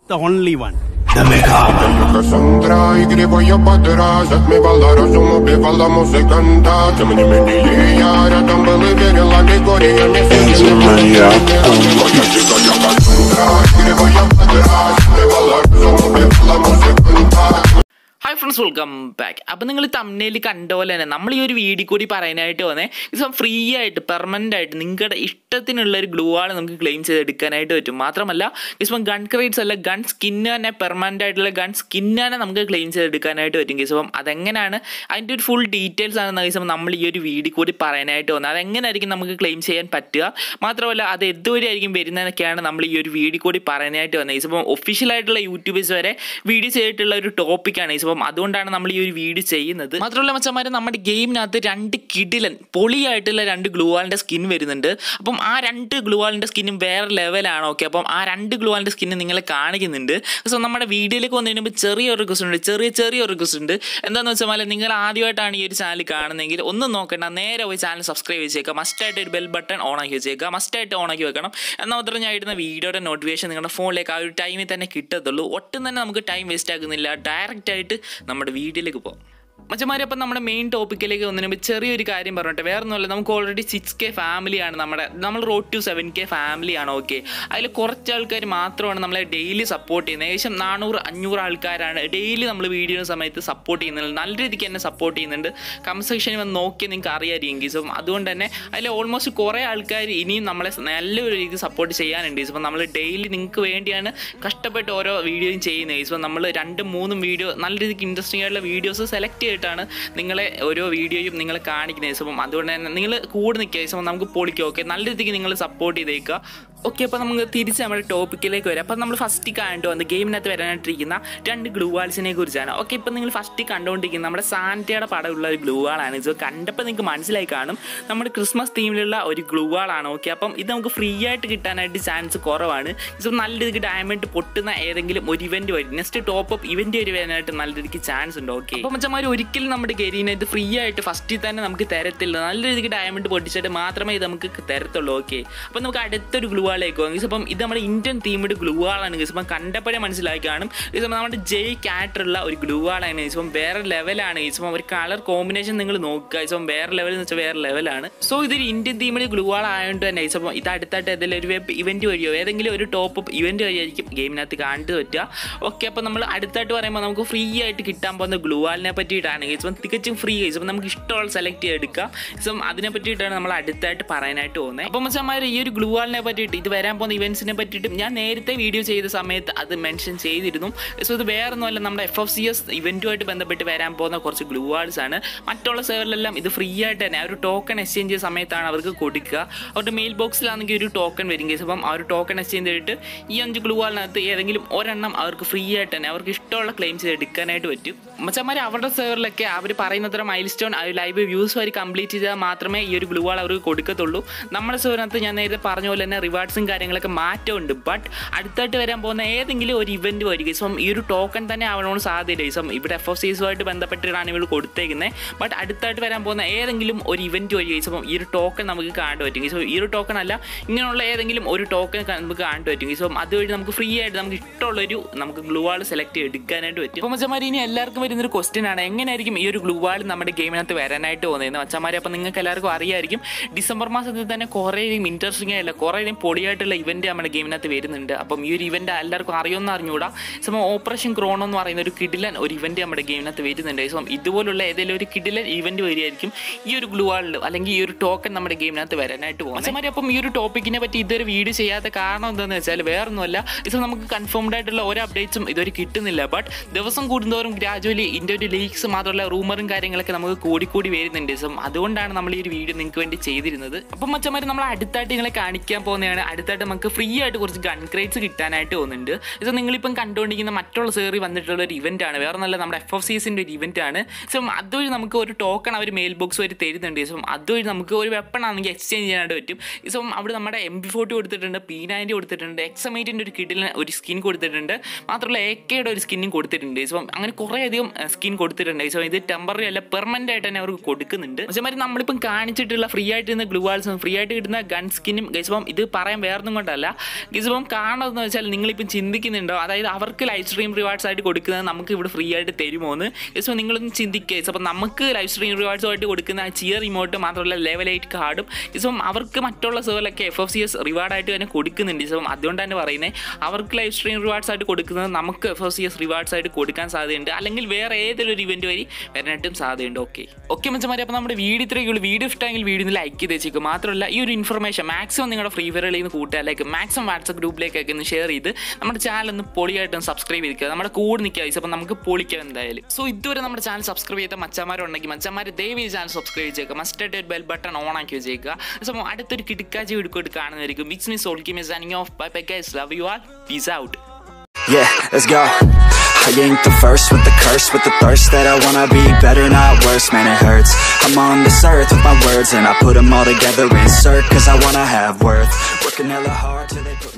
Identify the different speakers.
Speaker 1: the only one.
Speaker 2: Tengo Cassandra y griego yo para atrás Отмевала разум, убивала музыканта Тем не менее я рядом был и верил аллегориями
Speaker 3: Энзимания.
Speaker 2: Моя дикая Кассандра и гриего я para atrás Отмевала разум, убивала музыканта
Speaker 4: hi friends welcome back അപ്പോൾ നിങ്ങൾ തമ്മിൽ കണ്ട പോലെ തന്നെ നമ്മൾ ഈ ഒരു വീഡിയോ കൂടി പറയാനായിട്ട് വന്നേ ഇപ്പം ഫ്രീ ആയിട്ട് പെർമനൻ്റ് ആയിട്ട് നിങ്ങളുടെ ഇഷ്ടത്തിനുള്ള ഒരു ഗ്ലൂ ആണ് നമുക്ക് ക്ലെയിം ചെയ്തെടുക്കാനായിട്ട് പറ്റും മാത്രമല്ല ഇപ്പം ഗൺ ക്രേറ്റ്സ് അല്ല ഗൺ സ്കിന്ന് തന്നെ പെർമനൻ്റ് ആയിട്ടുള്ള ഗൺ സ്കിന്ന് തന്നെ നമുക്ക് ക്ലെയിം ചെയ്തെടുക്കാനായിട്ട് പറ്റും കേസ് അപ്പം അതെങ്ങനെയാണ് അതിൻ്റെ ഒരു ഫുൾ ഡീറ്റെയിൽസ് ആണ് കേസ് നമ്മൾ ഈ ഒരു വീഡിയോ കൂടി പറയാനായിട്ട് വന്നത് അതെങ്ങനെയായിരിക്കും നമുക്ക് ക്ലെയിം ചെയ്യാൻ പറ്റുക മാത്രമല്ല അത് എതുവരെ ആയിരിക്കും വരുന്നതൊക്കെയാണ് നമ്മൾ ഈ ഒരു വീഡിയോ കൂടി പറയാനായിട്ട് വന്നത് കേസ് അപ്പം ഒഫീഷ്യലായിട്ടുള്ള യൂട്യൂബേഴ്സ് വരെ വീഡിയോ ചെയ്തിട്ടുള്ള ഒരു ടോപ്പിക്കാണ് കേസ് അപ്പം അതുകൊണ്ടാണ് നമ്മൾ ഈ ഒരു വീഡിയോ ചെയ്യുന്നത് മാത്രമല്ല മച്ചന്മാരെ നമ്മുടെ ഗെയിമിനകത്ത് രണ്ട് കിടിലൻ പൊളിയായിട്ടുള്ള രണ്ട് ഗ്ലൂവാളിൻ്റെ സ്കിൻ വരുന്നുണ്ട് അപ്പം ആ രണ്ട് ഗ്ലൂവാളിൻ്റെ സ്കിന്നും വേറെ ലെവലാണ് ഓക്കെ അപ്പം ആ രണ്ട് ഗ്ലൂവാളിൻ്റെ സ്കിന്ന് നിങ്ങളെ കാണിക്കുന്നുണ്ട് സോ നമ്മുടെ വീഡിയോയിലേക്ക് വന്നതിന് മുമ്പ് ചെറിയൊരു റിക്വസ്റ്റ് ഉണ്ട് ചെറിയ ചെറിയൊരു റിക്വസ്റ്റ് ഉണ്ട് എന്താണെന്ന് വെച്ചാൽ നിങ്ങൾ ആദ്യമായിട്ടാണ് ഈ ഒരു ചാനൽ കാണുന്നതെങ്കിൽ ഒന്നും നോക്കണ്ട നേരെ പോയി ചാനൽ സബ്സ്ക്രൈബ് ചെയ്തേക്കുക മസ്റ്റായിട്ട് ഒരു ബെൽ ബട്ടൺ ഓൺ ആക്കി വെച്ചേക്കുക മസ്റ്റായിട്ട് ഓൺ ആക്കി വെക്കണം എന്നാൽ മാത്രമേ ഞാൻ ഇടുന്ന വീഡിയോയുടെ നോട്ടിഫിക്കേഷൻ നിങ്ങളുടെ ഫോണിലേക്ക് ആ ഒരു ടൈമിൽ തന്നെ കിട്ടത്തുള്ളൂ ഒട്ടും തന്നെ നമുക്ക് ടൈം വേസ്റ്റ് ആക്കുന്നില്ല ഡയറക്റ്റ് ആയിട്ട് നമ്മുടെ വീഡിയോയിലേക്ക് പോകാം മച്ചമാരി അപ്പം നമ്മുടെ മെയിൻ ടോപ്പിക്കിലേക്ക് വന്നതിന് മുമ്പ് ചെറിയൊരു കാര്യം പറഞ്ഞിട്ട് വേറെ ഒന്നുമല്ല നമുക്ക് ഓൾറെഡി സിക്സ് കെ ഫാമിലിയാണ് നമ്മുടെ നമ്മൾ റോഡ് ടു സെവൻ കെ ഫാമിലിയാണ് ഓക്കെ അതിൽ കുറച്ച് ആൾക്കാർ മാത്രമാണ് നമ്മളെ ഡെയിലി സപ്പോർട്ട് ചെയ്യുന്നത് ഏകദേശം നാനൂറ് അഞ്ഞൂറ് ആൾക്കാരാണ് ഡെയിലി നമ്മൾ വീഡിയോ സമയത്ത് സപ്പോർട്ട് ചെയ്യുന്നത് നല്ല രീതിക്ക് തന്നെ സപ്പോർട്ട് ചെയ്യുന്നുണ്ട് കമന്റ് സെക്ഷനിൽ വന്ന് നോക്കി നിങ്ങൾക്ക് അറിയാമായിരിക്കും സോ അതുകൊണ്ട് തന്നെ അതിൽ ഓൾമോസ്റ്റ് കുറേ ആൾക്കാർ ഇനിയും നമ്മളെ നല്ലൊരു രീതിയിൽ സപ്പോർട്ട് ചെയ്യാനുണ്ട് ഇപ്പോൾ നമ്മൾ ഡെയിലി നിങ്ങൾക്ക് വേണ്ടിയാണ് കഷ്ടപ്പെട്ട് ഓരോ വീഡിയോയും ചെയ്യുന്നത് ഇപ്പോൾ നമ്മൾ രണ്ടും മൂന്നും വീഡിയോ നല്ല രീതിക്ക് ഇൻട്രസ്റ്റിംഗ് ആയിട്ടുള്ള വീഡിയോസ് സെലക്ട് ചെയ്തിട്ടാണ് നിങ്ങളെ ഓരോ വീഡിയോയും നിങ്ങൾ കാണിക്കുന്നത് അപ്പം അതുകൊണ്ട് തന്നെ നിങ്ങൾ കൂടെ നിൽക്കുക ഇപ്പം നമുക്ക് പൊളിക്കുക ഓക്കെ നല്ല രീതിക്ക് നിങ്ങൾ സപ്പോർട്ട് ചെയ്തേക്കുക ഓക്കെ അപ്പോൾ നമുക്ക് തിരിച്ച് നമ്മുടെ ടോപ്പിക്കിലേക്ക് വരാം അപ്പോൾ നമ്മൾ ഫസ്റ്റ് കണ്ടു വന്ന് ഗെയിമിനകത്ത് വരാനായിട്ടിരിക്കുന്ന രണ്ട് ഗ്ലൂ വാൾസിനെ കുറിച്ചാണ് ഓക്കെ ഇപ്പോൾ നിങ്ങൾ ഫസ്റ്റ് കണ്ടുകൊണ്ടിരിക്കുന്ന നമ്മുടെ സാന്റയുടെ പടമുള്ള ഒരു ഗ്ലൂ വാളാണ് ഇത് കണ്ടപ്പോൾ നിങ്ങൾക്ക് മനസ്സിലായി കാണും നമ്മുടെ ക്രിസ്മസ് തീമിലുള്ള ഒരു ഗ്ലൂ വാളാണ് ഓക്കെ അപ്പം ഇത് നമുക്ക് ഫ്രീ ആയിട്ട് കിട്ടാനായിട്ട് ചാൻസ് കുറവാണ് ഇത് നല്ല രീതിക്ക് ഡയമണ്ട് പൊട്ടുന്ന ഏതെങ്കിലും ഒരു ഇവന്റ് വരും നെക്സ്റ്റ് ടോപ്പ് അപ്പ് ഇവന്റ് വരുവാനായിട്ട് നല്ല രീതിക്ക് ചാൻസ് ഉണ്ട് ഓക്കെ അപ്പോൾ മച്ചന്മാർ ഒരിക്കലും നമ്മുടെ ഗെരീനായിട്ട് ഫ്രീ ആയിട്ട് ഫസ്റ്റിൽ തന്നെ നമുക്ക് തരത്തില്ല നല്ല രീതിക്ക് ഡയമണ്ട് പൊട്ടിച്ചിട്ട് മാത്രമേ ഇത് നമുക്ക് തരത്തുള്ളൂ ഓക്കെ അപ്പോൾ നമുക്ക് അടുത്തൊരു ഗ്ലൂ വാളേക്ക് പോകും ഇപ്പം ഇത് നമ്മുടെ ഇന്ത്യൻ തീമിൻ്റെ ഗ്ലൂ വാളാണ് ഇപ്പം കണ്ടപ്പോഴേ മനസ്സിലാക്കി കാണും ഇത് നമ്മുടെ ജയ് ക്യാറ്ററുള്ള ഒരു ഗ്ലൂ വാളാണ് ഇപ്പം വേറെ ലെവലാണ് ഇപ്പം ഒരു കളർ കോമ്പിനേഷൻ നിങ്ങൾ നോക്കുക ഇപ്പം വേറെ ലെവൽ എന്ന് വെച്ചാൽ വേറെ ലെവലാണ് സോ ഇതൊരു ഇന്ത്യൻ തീമിൻ്റെ ഗ്ലൂ വാൾ ആയതുകൊണ്ട് തന്നെ ഇപ്പം ഇത് അടുത്തായിട്ട് ഏതെങ്കിലും ഒരു വെബ് ഇവന്റ് വഴിയോ ഏതെങ്കിലും ഒരു ടോപ്പ് അപ്പ് ഇവന്റ് വഴിയായിരിക്കും ഗെയിമിനകത്ത് കാണിട്ട് പറ്റുക ഓക്കെ അപ്പോൾ നമ്മൾ അടുത്തായിട്ട് പറയുമ്പോൾ നമുക്ക് ഫ്രീ ആയിട്ട് കിട്ടാൻ പോകുന്ന ഗ്ലൂ വാളിനെ പറ്റിയിട്ടാണ് ഇപ്പം തികച്ചും ഫ്രീ ഇപ്പം നമുക്ക് ഇഷ്ടമുള്ള സെലക്ട് ചെയ്തെടുക്കാം ഇപ്പം അതിനെ പറ്റിയിട്ടാണ് നമ്മൾ അടുത്തായിട്ട് പറയാനായിട്ട് പോകുന്നത് അപ്പം മച്ചന്മാർ ഈ ഒരു ഗ്ലൂ വാളിനെ പറ്റിയിട്ട് ഇത് വരാൻ പോകുന്ന ഇവൻസിനെ പറ്റിയിട്ടും ഞാൻ നേരത്തെ വീഡിയോ ചെയ്ത സമയത്ത് അത് മെൻഷൻ ചെയ്തിരുന്നു സോ ഇത് വേറെ ഒന്നുമല്ല നമ്മുടെ എഫ് എഫ് സി എസ് ഇവൻറ്റുമായിട്ട് ബന്ധപ്പെട്ട് വരാൻ പോകുന്ന കുറച്ച് ഗ്ലൂ വാൾസ് ആണ് മറ്റുള്ള സെവറിലെല്ലാം ഇത് ഫ്രീ ആയിട്ട് തന്നെ ആ ഒരു ടോക്കൺ എക്സ്ചേഞ്ച് ചെയ്യുന്ന സമയത്താണ് അവർക്ക് കൊടുക്കുക അവരുടെ മെയിൽ ബോക്സിലാണെങ്കിൽ ഒരു ടോക്കൺ വരും കേസ് അപ്പം ആ ഒരു ടോക്കൺ എക്സ്ചേഞ്ച് ചെയ്തിട്ട് ഈ അഞ്ച് ഗ്ലൂ വാളിനകത്ത് ഏതെങ്കിലും ഒരെണ്ണം അവർക്ക് ഫ്രീ ആയിട്ട് തന്നെ അവർക്ക് ഇഷ്ടമുള്ള ക്ലെയിം ചെയ്ത് എടുക്കാനായിട്ട് പറ്റും മച്ചന്മാർ അവരുടെ സെവറിലൊക്കെ അവർ പറയുന്നത്ര മൈൽ സ്റ്റോൺ ആ ലൈവ് വ്യൂസ് വരെ കംപ്ലീറ്റ് ചെയ്താൽ മാത്രമേ ഈ ഒരു ഗ്ലൂ വാൾ അവർക്ക് കൊടുക്കത്തുള്ളൂ നമ്മുടെ സെവറിനകത്ത് ഞാൻ നേരത്തെ പറഞ്ഞ പോലെ തന്നെ റിവാർഡ്സും കാര്യങ്ങളൊക്കെ മാറ്റമുണ്ട് ബട്ട് അടുത്തായിട്ട് വരാൻ പോകുന്ന ഏതെങ്കിലും ഒരു ഇവന്റ് വരിക ഇപ്പം ഈ ഒരു ടോക്കൺ തന്നെ ആവണമെന്ന് സാധ്യത ഇപ്പം ഇവിടെ എഫ് എഫ് സീസുമായിട്ട് ബന്ധപ്പെട്ടിട്ടാണ് ഇവർ കൊടുത്തേക്കുന്നത് ബട്ട് അടുത്തായിട്ട് വരാൻ പോകുന്ന ഏതെങ്കിലും ഒരു ഇവന്റ് വരിക ഇപ്പം ഈ ഒരു ടോക്കൺ നമുക്ക് കാണാൻ പറ്റും സോ ഈ ഒരു ടോക്കൺ അല്ല ഇങ്ങനെയുള്ള ഏതെങ്കിലും ഒരു ടോക്കൺ നമുക്ക് കാണാൻ പറ്റും സോ അതുവഴി നമുക്ക് ഫ്രീ ആയിട്ട് നമുക്ക് ഇഷ്ടമുള്ളൊരു നമുക്ക് ഗ്ലൂ വാൾ സെലക്ട് ചെയ്ത് എടുക്കാനായിട്ട് പറ്റും അപ്പോൾ മച്ചന്മാർ ഇനി എല്ലാവർക്കും വരുന്നൊരു ക്വസ്റ്റ്യൻ ആണ് എങ്ങനെയായിരിക്കും ഈ ഒരു ഗ്ലൂ വാൾ നമ്മുടെ ഗെയിമിനകത്ത് വരാനായിട്ട് പോകുന്നത് മച്ചന്മാരെ അപ്പം നിങ്ങൾക്ക് എല്ലാവർക്കും അറിയായിരിക്കും ഡിസംബർ മാസത്തിൽ തന്നെ കുറേയധികം ഇൻട്രസ്റ്റിംഗ് ആയില്ല കുറേയധികം പൊളിയായിട്ടുള്ള ഇവന്റ് നമ്മുടെ ഗെയിമിനകത്ത് വരുന്നുണ്ട് അപ്പം ഈ ഒരു ഇവന്റ് എല്ലാവർക്കും അറിയുമെന്ന് അറിഞ്ഞുകൂടാ സമയം ഓപ്പറേഷൻ ക്രോണോ എന്ന് പറയുന്ന ഒരു കിഡിലൻ ഒരു ഇവന്റ് നമ്മുടെ ഗെയിമിനകത്ത് വരുന്നുണ്ട് സമയം ഇതുപോലുള്ള ഏതെങ്കിലും ഒരു കിഡിലൻ ഇവന്റ് വരികയായിരിക്കും ഈ ഒരു ഗ്ലൂ വാളിൽ അല്ലെങ്കിൽ ഈ ഒരു ടോക്കൺ നമ്മുടെ ഗെയിമിനകത്ത് വരാനായിട്ട് പോകും മച്ചന്മാരെ അപ്പം ഈ ഒരു ടോപ്പിക്കിനെ പറ്റി ഇതൊരു വീഡിയോ ചെയ്യാത്ത കാരണം എന്താണെന്ന് വെച്ചാൽ വേറൊന്നുമല്ല ഇത് നമുക്ക് കൺഫേംഡ് ആയിട്ടുള്ള ഒരു അപ്ഡേറ്റ്സും ഇതുവരെ കിട്ടുന്നില്ല ബട്ട് ദിവസം കൂടുന്തോറും ഗ്രാജുവലി ഇതിൻ്റെ ഒരു ലീക്സ് മാത്രമല്ല റൂമറും കാര്യങ്ങളൊക്കെ നമുക്ക് കൂടിക്കൂടി വരുന്നുണ്ട് സോ അതുകൊണ്ടാണ് നമ്മൾ ഈ ഒരു വീഡിയോ നിങ്ങൾക്ക് വേണ്ടി ചെയ്തിരുന്നത് അപ്പം മച്ചന്മാർ നമ്മൾ അടുത്തായിട്ട് നിങ്ങളെ കാണിക്കാൻ പോകുന്നതാണ് അടുത്തായിട്ട് നമുക്ക് ഫ്രീ ആയിട്ട് കുറച്ച് ഗൺ ക്രേറ്റ്സ് കിട്ടാനായിട്ട് പോകുന്നുണ്ട് ഇത് നിങ്ങളിപ്പം കണ്ടുകൊണ്ടിരിക്കുന്ന മറ്റുള്ള സേറി വന്നിട്ടുള്ള ഒരു ഇവന്റ് ആണ് വേറെ നല്ല നമ്മുടെ എഫ് എഫ് സീസിൻ്റെ ഒരു ഇവന്റ് ആണ് സോ അതുവഴി നമുക്ക് ഒരു ടോക്കൺ അവർ മെയിൽ ബോക്സ് വരെ തരുന്നുണ്ട് സോ അതുവഴി നമുക്ക് ഒരു വെപ്പൺ ആണെങ്കിൽ എക്സ്ചേഞ്ച് ചെയ്യാനായിട്ട് പറ്റും സോ അവിടെ നമ്മുടെ എം ബി ഫോർട്ടി കൊടുത്തിട്ടുണ്ട് പി നയൻറ്റി കൊടുത്തിട്ടുണ്ട് എക്സമേറ്റിൻ്റെ ഒരു കിഡിലിന് ഒരു സ്കിൻ കൊടുത്തിട്ടുണ്ട് മാത്രമല്ല എ കെയുടെ ഒരു സ്കിന്നും കൊടുത്തിട്ടുണ്ട് സോ അങ്ങനെ കുറേയധികം സ്കിൻ കൊടുത്തിട്ടുണ്ട് സോ ഇത് ടെമ്പററി അല്ല പെർമനന്റ് ആയിട്ട് തന്നെ അവർക്ക് കൊടുക്കുന്നുണ്ട് പക്ഷേ നമ്മളിപ്പം കാണിച്ചിട്ടുള്ള ഫ്രീ ആയിട്ട് ഇരുന്ന ഗ്ലൂ വാൾസും ഫ്രീ ആയിട്ട് കിട്ടുന്ന ഗൺ സ്കിന്നും ഗൈസപ്പം ഇത് പറയാൻ വേറൊന്നും കൊണ്ടല്ല ഗൈസപ്പം കാണുന്നതെന്ന് വെച്ചാൽ നിങ്ങളിപ്പം ചിന്തിക്കുന്നുണ്ടോ അതായത് അവർക്ക് ലൈവ് സ്ട്രീം റിവാർഡ്സ് ആയിട്ട് കൊടുക്കുന്നത് നമുക്ക് ഇവിടെ ഫ്രീ ആയിട്ട് തരുമോ എന്ന് ഗൈസപ്പം നിങ്ങളൊന്ന് ചിന്തിക്കുക അപ്പം നമുക്ക് ലൈവ് സ്ട്രീം റിവാർഡ്സ് ആയിട്ട് കൊടുക്കുന്ന ആ ചിയർ റിമോട്ട് മാത്രമല്ല ലെവൽ എയ്റ്റ് കാർഡും ഗൈസപ്പം അവർക്ക് മറ്റുള്ള സെർവറിലൊക്കെ എഫ് എഫ് സി എസ് റിവാർഡായിട്ട് തന്നെ കൊടുക്കുന്നുണ്ട് ഗൈസപ്പം അതുകൊണ്ട് തന്നെ പറയുന്നത് അവർക്ക് ലൈവ് സ്ട്രീം റിവാർഡ്സ് ആയിട്ട് കൊടുക്കുന്നത് നമുക്ക് F F C S rewards ആയിട്ട് കൊടുക്കാൻ സാധ്യതയുണ്ട് അല്ലെങ്കിൽ വേറെ ഏതൊരു ഒരു ഇവന്റ് വഴി വരാനായിട്ടും സാധ്യതയുണ്ട് ഓക്കെ ഓക്കെ മച്ചമാരെ അപ്പോൾ നമ്മുടെ വീഡിയോ ഇത്രയൊക്കെ വീഡിയോ ഇഷ്ടമെങ്കിൽ വീഡിയോ ലൈക്ക് ചെയ്ത് വെച്ചേക്കും മാത്രമല്ല ഈ ഒരു ഇൻഫർമേഷൻ മാക്സിമം നിങ്ങളുടെ ഫ്രീ ഫയറുകളിൽ നിന്ന് കൂട്ടുകാരിലേക്ക് മാക്സിമം വാട്സപ്പ് ഗ്രൂപ്പിലേക്കൊക്കെ ഒന്ന് ഷെയർ ചെയ്ത് നമ്മുടെ ചാനൽ ഒന്ന് പൊളിയായിട്ട് സബ്സ്ക്രൈബ് ചെയ്തിരിക്കുക നമ്മുടെ കൂടെ നിൽക്കുക അപ്പോൾ നമുക്ക് പൊളിക്കാം എന്തായാലും സോ ഇതുവരെ നമ്മുടെ ചാനൽ സബ്സ്ക്രൈബ് ചെയ്ത മച്ചന്മാരുണ്ടെങ്കിൽ മച്ചന്മാർ ദയവ് ചാനൽ സബ്സ്ക്രൈബ് ചെയ്തേക്കുക മസ്റ്റായിട്ട് ഒരു ബെൽ ബട്ടൺ ഓൺ ആക്കി വെച്ചേക്കുക സോ അടുത്തൊരു കിടക്കാച്ചി വീഡിയോ കാണുന്നതായിരിക്കും വിറ്റ്സ് മീ സോൾ കിമി signing off bye bye guys love you all peace out
Speaker 1: Yeah, let's go. I ain't the first with the curse, with the thirst that I wanna be better, not worse, man, it hurts. I'm on this earth with my words, and I put them all together, insert, cause I wanna have worth. Working hella hard till they put